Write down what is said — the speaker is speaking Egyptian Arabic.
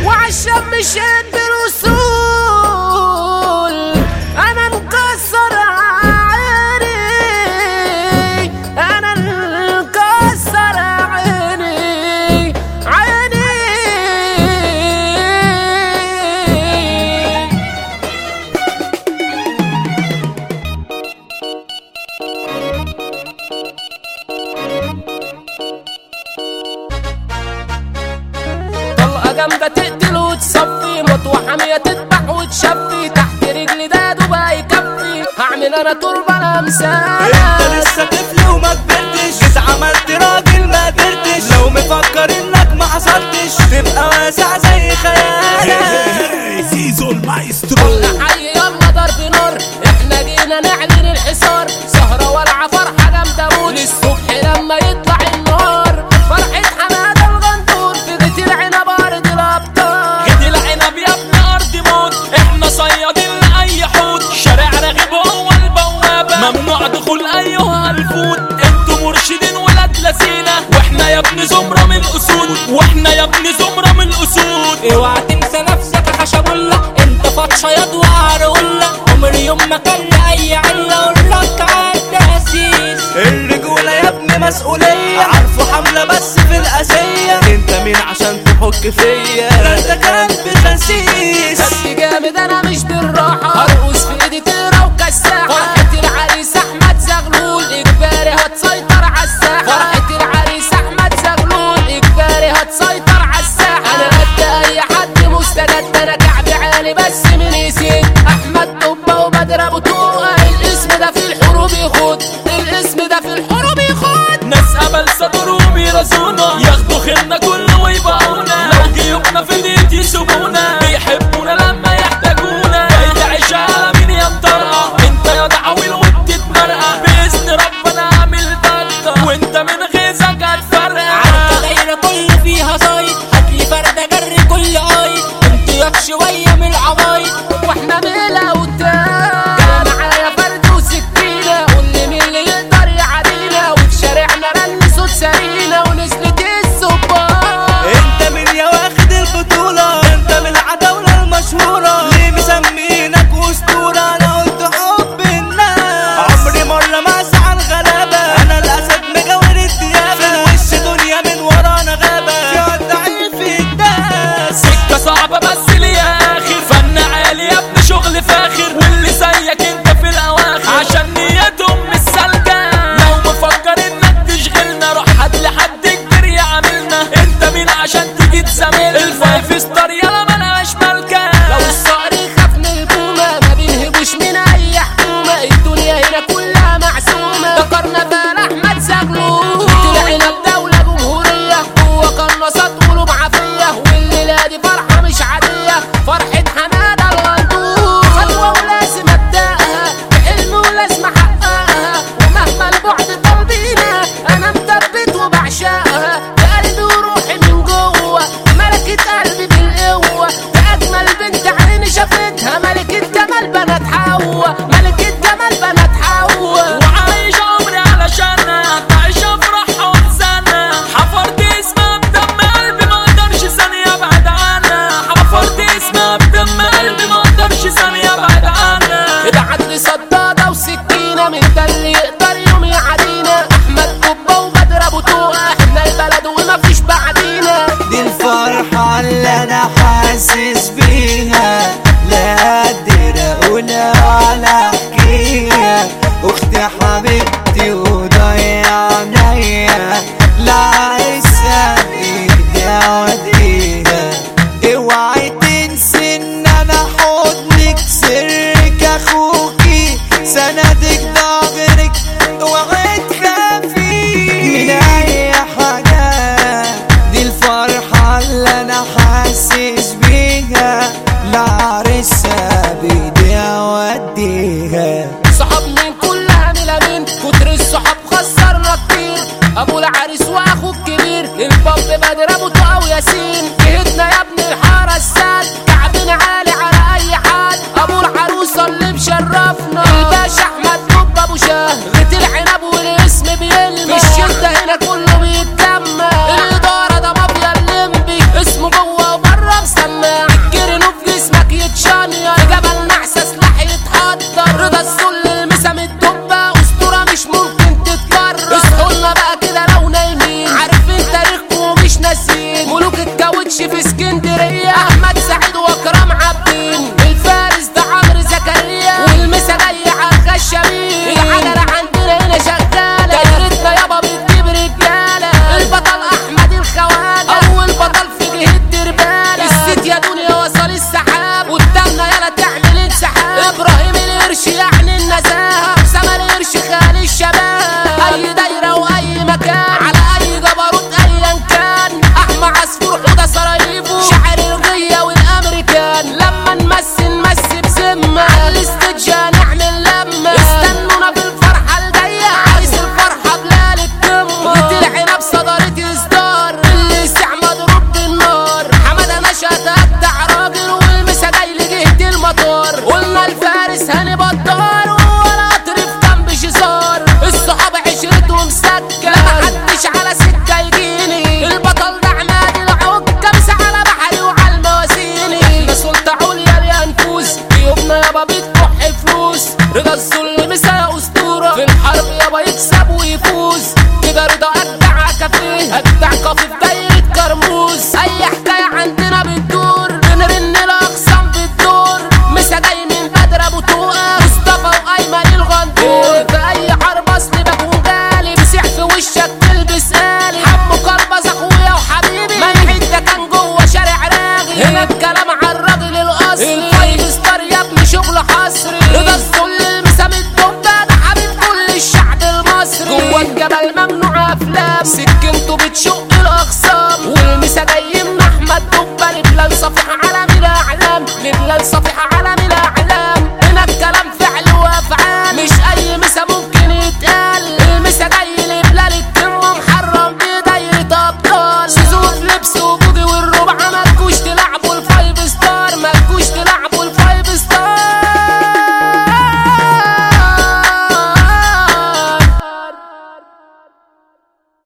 وعشان مشيت بالوصول انا مكسر عيني انا مكسر عيني عيني طلقة جامدة تقتل وتصفي مطوة حامية تذبح وتشفي تحت رجلي ده دبي يكفي هعمل انا تربة انت لمسانة لسه طفل وما كبرتش جيت عملت راجل ما قدرتش لو مفكر انك ما حصلتش تبقى واسع زي خيالك زيزو المايسترو كل حي يلا ضرب نار احنا جينا نعلن الحصار سهرة والعة فرحة جامدة موت للصبح لما يطلع النار فرحة حمادة الغندور في بيت العنب ارض الابطال جدي العنب يا ابن ارض موت احنا صيادين لاي حوت شارع رغيب هو البوابه ممنوع دخول ايها الفوت انتوا مرشدين ولاد لسينا واحنا يا ابن زمره من الاسود واحنا يا ابن زمره من الاسود اوعى تنسى نفسك يا خشبولة انت فتشة ياض وعرقولة عمري يوم ما كان لي اي علة اقولك عالتأسيس الرجولة يا ابني مسؤولية عارفه حملة بس في القاسية انت مين عشان تحك فيا ده انت كلب خسيس خدي جامد انا مش بالراحة هرقص في ايدي تقرا وكساحة فرحة العريس احمد زغلول اجباري هتسيطر عالساحة فرحة العريس احمد زغلول اجباري هتسيطر عالساحة انا قد اي حد مستجد انا كعبي عالي بس من يسيد احمد دبة وبدر ابو توقع الاسم ده في الحروب يخوض الاسم ده في الحروب يخوض ناس قبل صدرهم يرزونا ياخدوا خيرنا كله ويبيعونا لو جيوبنا في ديت يسيبونا بيحبونا لما يحتاجونا جاي تعيش على مين يا مطرقة انت يا دعويل وبتتمرقع باذن ربنا اعمل بلطة وانت من غيظك هتفرقع عركة دايرة كل فيها زايد هاتلي فردة جري كل قايد انت ياك شوية من العوايد واحنا بلا قدام جاي معايا فرد وسكينة قول لي مين اللي يقدر يعادينا وفي شارعنا رن صوت سرينا ونزلت الصبار انت من يا واخد البطولة انت من العداولة المشهورة ليه مسمينك اسطورة انا قلت حب الناس عمري مرة ما اسعى الغلابة انا الاسد مجاور الديابة في الوش دنيا من ورانا غابة في ضعيف الداس سكة صعبة بس ليها آخر فن عالي يا ابن شغل فاخر واللي زيك انت في الأواخر عشان نيتهم مش سالكة لو مفكر انك تشغلنا روح هات لحد كبير يعاملنا انت مين عشان تيجي تزاملنا الفايف ستار يلا ملهاش مالكة لو الصقر يخاف من البومة ما بينهبوش من أي حكومة الدنيا هنا كلها معزومة ده كرنفال أحمد زغلول العنب دولة جمهورية جوه قناصات قلوب عافية والليلة دي فرحة مش عادية فرحة حمادة الغندور خطوة ولازم أبدأها بحلم ولازم أحققها ومهما البعد طالبينا أنا مثبت وبعشقها بقلبي وروحي من جوه ملكة قلبي بالقوة ده أجمل بنت عيني شافتها ملكة جمال بنات حوا ملكة جمال بنات حوا وعايش عمري علشانها تعيش افرحها وانسانا حفرت اسمها بدم قلبي ما اقدرش ثانية ابعد عنها حفرت اسمها بدم قلبي ما اقدرش ثانية ابعد عنها ابعت لي صدادة وسكينة من ده اللي يقدر يوم يعادينا أحمد كوبا وبدر أبو توقع احنا البلد ومفيش بعدينا دي الفرحة اللي أنا حاسس بيها لا قادر أقولها ولا أحكيها أختي حبيبتي وضيع عينيا لا لسه بإيدي أوديها اوعي تنسي إن أنا حضنك سرك أخوكي سندك ضهرك اوعي تخافي من أي حاجة دي الفرحة اللي أنا حاسس بيها لعرسها بإيدي أوديها صحاب مين كلها ملامين كتر الصحاب خسرنا كتير ابو العريس واخوه الكبير الباب بدر ابو طه وياسين جهتنا يا ابن الحاره الساد كعبنا عالي على اي حد ابو العروسه اللي مشرفنا الباشا احمد دب ابو شاه غيت العنب والاسم بيلمع في الشده هنا كله بيتجمع الاداره ده مافيا الليمبي اسمه جوه وبره مسمع عصفور